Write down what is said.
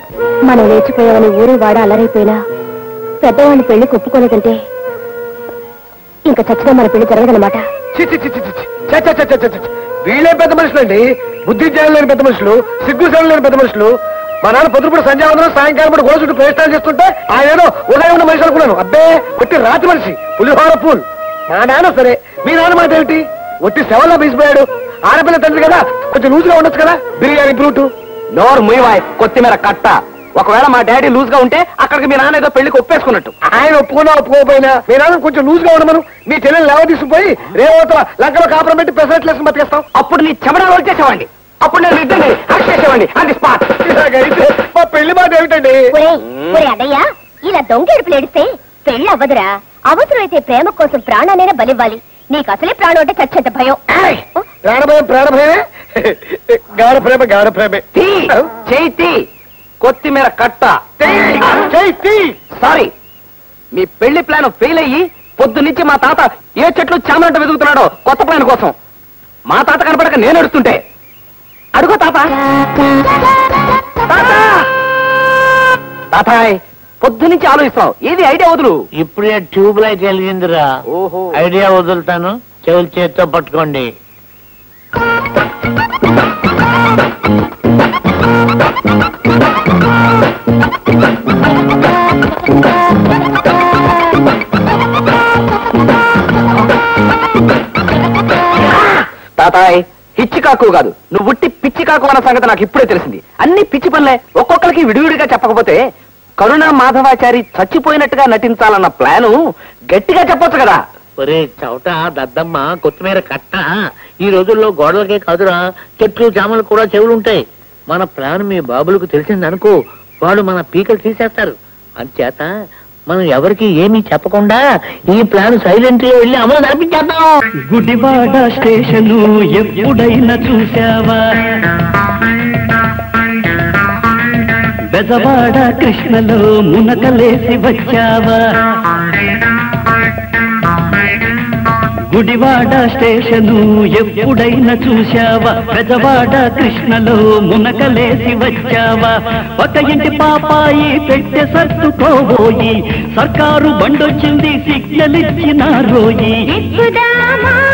మనం లేచిపోయామని ఊరు వాడ అలరైపోయినా పెద్దవాళ్ళని పెళ్లి ఒప్పుకోలేదంటే ఇంకా చచ్చినా మన పెళ్లి జరగదనమాట చి, చి, చి, చి, చి, చి, చి, చి, చి, చి, చి, చి. వీళ్ళే పెద్ద మనుషులు అండి బుద్ధి జ్ఞానం లేని పెద్ద మనుషులు సిగ్గు సేవ లేని పెద్ద మనుషులు మా నాన్న పొద్దుపూట సంధ్యావందనం సాయంకాలం పూట గోడ చుట్టూ ప్రయత్నాలు చేస్తుంటే ఆయన ఉదయం ఉన్న మనిషి అనుకున్నాను అబ్బే ఒట్టి రాతి మనిషి పులిహోర పూల్ మా నాన్న సరే మీ నాన్న మాట ఏమిటి ఒట్టి సెవెల్లో బీసిపోయాడు ఆడపిల్ల తండ్రి కదా కొంచెం లూజ్గా ఉండొచ్చు కదా బిర్యానీ బ్రూటు నోరు ముయ్యవాయ్ కొత్తిమీర కట్ట ఒకవేళ మా డాడీ లూజ్ గా ఉంటే అక్కడికి మీ నాన్న ఏదో పెళ్లికి ఒప్పేసుకున్నట్టు ఆయన ఒప్పుకున్నా ఒప్పుకోకపోయినా మీ నాన్న కొంచెం లూజ్ గా ఉండమను మీ చెల్లెలు లేవ తీసుకుపోయి రేవతల లంకలో కాపురం పెట్టి పెసరట్లు వేసుకుని బతికేస్తాం అప్పుడు నీ చెమటలు వచ్చేసేవాడిని అప్పుడు నేను ఇద్దరిని అరెస్ట్ చేసేవాడిని అది స్పాట్ ఇలాగైతే మా పెళ్లి మాట ఏమిటండి అదయ్యా ఇలా దొంగెడుపులు ఏడిస్తే పెళ్లి అవ్వదురా అవసరమైతే ప్రేమ కోసం ప్రాణానైనా బలివ్వాలి నీకు అసలే ప్రాణం అంటే చచ్చేంత భయం ప్రాణభయం ప్రాణభయమే గాఢ ప్రేమ గాఢ ప్రేమే తీ చేయి తీ కొత్తిమీర కట్ట చెయ్యి తీ. సారీ మీ పెళ్లి ప్లాన్ ఫెయిల్ అయ్యి పొద్దు నుంచి మా తాత ఏ చెట్లు చామంట వెతుకుతున్నాడో కొత్త ప్లాన్ కోసం మా తాత కనపడక నేను ఎడుతుంటే అడుగు తాత తాత తాతాయ్ పొద్దు నుంచి ఆలోచిస్తావు ఏది ఐడియా వదులు ఇప్పుడే ట్యూబ్ లైట్ వెలిగిందిరా ఓహో ఐడియా వదులుతాను చెవులు చేత్తో పట్టుకోండి తాతాయ్ పిచ్చి కాకు కాదు నువ్వు ఉట్టి పిచ్చి కాకు అన్న సంగతి నాకు ఇప్పుడే తెలిసింది అన్ని పిచ్చి పనులే ఒక్కొక్కరికి విడివిడిగా చెప్పకపోతే కరుణ మాధవాచారి చచ్చిపోయినట్టుగా నటించాలన్న ప్లాను గట్టిగా చెప్పొచ్చు కదా ఒరే చవట దద్దమ్మ కొత్తిమీర కట్ట ఈ రోజుల్లో గోడలకే కాదురా చెట్లు జామలు కూడా చెవులు ఉంటాయి మన ప్లాన్ మీ బాబులకు తెలిసిందనుకో వాళ్ళు మన పీకలు తీసేస్తారు అంచేత మనం ఎవరికి ఏమీ చెప్పకుండా ఈ ప్లాన్ సైలెంట్ గా వెళ్ళి అమలు నడిపించేద్దాం గుడివాడ స్టేషను ఎప్పుడైనా చూసావా బెజవాడ కృష్ణలో మునకలేసి వచ్చావా గుడివాడ స్టేషను ఎప్పుడైనా చూశావా బెజవాడ కృష్ణలో మునకలేసి వచ్చావా ఒక ఇంటి పాపాయి పెట్టె సర్దుకోబోయి సర్కారు బండొచ్చింది సిగ్నల్ ఇచ్చిన రోయి ఎక్కుదామా